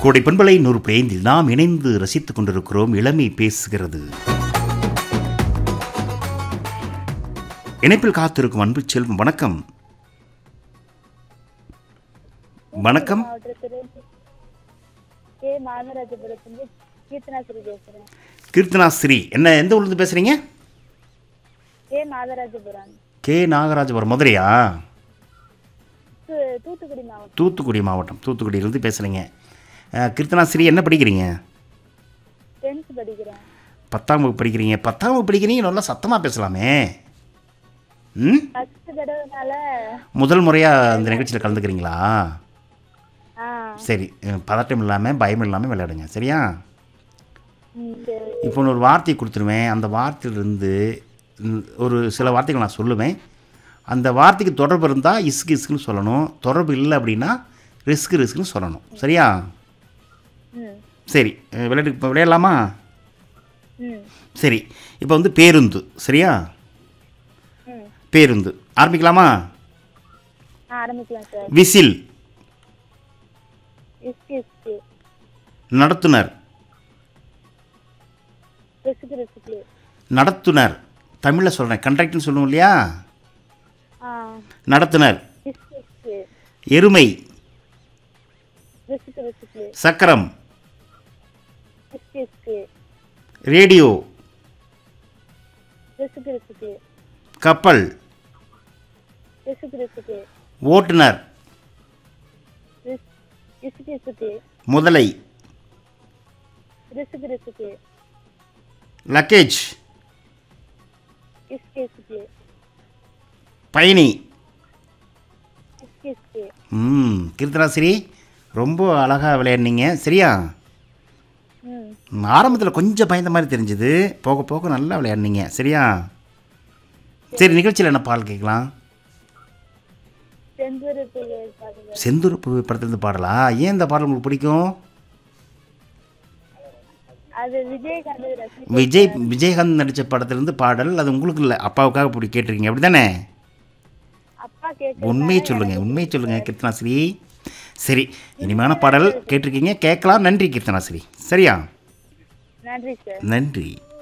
கோடை பண்பலை நூறு பிளேந்தில் நாம் இணைந்து ரசித்துக் கொண்டிருக்கிறோம் இளமை பேசுகிறது இணைப்பில் காத்திருக்கும் அன்பு செல்வம் வணக்கம் வணக்கம் மாவட்டத்தில் கே மாமராஜபுரத்துலேருந்து கீர்த்தனாசிரி பேசுகிறேன் கீர்த்தனா ஸ்ரீ என்ன எந்த ஊர்லேருந்து பேசுகிறீங்க கே மாதராஜபுரம் கே நாகராஜபுரம் மதுரையா தூ- தூத்துக்குடி மாவட்டம் தூத்துக்குடி மாவட்டம் தூத்துக்குடியிலேருந்து பேசுகிறீங்க கீர்த்தனா ஸ்ரீ என்ன படிக்கிறீங்க டென்த் படிக்கிறேன் பத்தாம் வகுப்பு படிக்கிறீங்க பத்தாம் வகுப்பு படிக்கிறீங்க நல்லா சத்தமாக பேசலாமே ம் ஃபஸ்ட்டு தடவைனால முதல் முறையாக இந்த நிகழ்ச்சியில் கலந்துக்கிறீங்களா ஆ சரி அஹ், பதட்டம் இல்லாமல் பயம் இல்லாமல் விளையாடுங்க சரியா ம், சரி இப்போ நான் ஒரு வார்த்தையை கொடுத்துருவேன் அந்த வார்த்தையிலிருந்து ம், ஒரு சில வார்த்தைகள் நான் சொல்லுவேன் அந்த வார்த்தைக்கு தொடர்பு இருந்தால் இஸ்கு இஸ்குன்னு சொல்லணும் தொடர்பு இல்லை அப்படின்னா ரிஸ்க் ரிஸ்க்குன்னு சொல்லணும் சரியா ம் சரி அஹ், விளையாட்டு இப்போ விளையாடலாமா ம் சரி இப்போ வந்து பேருந்து சரியா ம் பேருந்து ஆரம்பிக்கலாமா ஆ ஆரம்பிக்கலாம் சார் விசில் இஸ்கு இஸ்கு நடத்துனர் ரிசுக்கு ரிசுக்கு நடத்துனர் தமிழில் சொல்கிறேன் கண்டக்டர்னு சொல்லுவோம் இல்லையா ஆ நடத்துனர் இஸ்கு இஸ்கு எருமை ரிசுக்கு ரிசுக்கு சக்கரம் இஸ்கு இஸ்கு ரேடியோ ரிசுக்கு ரிசுக்கு கப்பல் ரிசுக்கு ரிசுக்கு ஓட்டுநர் ரிஸ் இசுக்கு இசுக்கு முதலை ரிசுக்கு ரிசுக்கு லக்கேஜ் இஸ்கு இஸ்கு பயணி இஸ்கு இஸ்கு ம் கீர்த்தனாசிரி ரொம்ப அழகாக விளையாடுனீங்க சரியா ம் ஆரம்பத்தில் கொஞ்சம் பயந்த மாதிரி தெரிஞ்சுது போக போக நல்லா விளையாடுனீங்க சரியா சரி நிகழ்ச்சியில் என்ன பாடல் கேட்கலாம் செந்தூர் பாருங்க செந்தூர் பூ படத்துலேருந்து பாடலா ஏன் இந்த பாடல் உங்களுக்கு பிடிக்கும் அது விஜயகாந்த் ரசி விஜய் விஜயகாந்த் நடித்த படத்துலேருந்து பாடல் அது உங்களுக்கு இல்லை அப்பாவுக்காக இப்படி கேட்டிருக்கீங்க அப்படி தானே அப்பா கேட்க உண்மையை சொல்லுங்கள் உண்மையை சொல்லுங்கள் கீர்த்தனாசிரி சரி இனிமையான பாடல் கேட்டிருக்கீங்க கேட்கலாம் நன்றி கீர்த்தனாசிரி சரியா நன்றி சார் நன்றி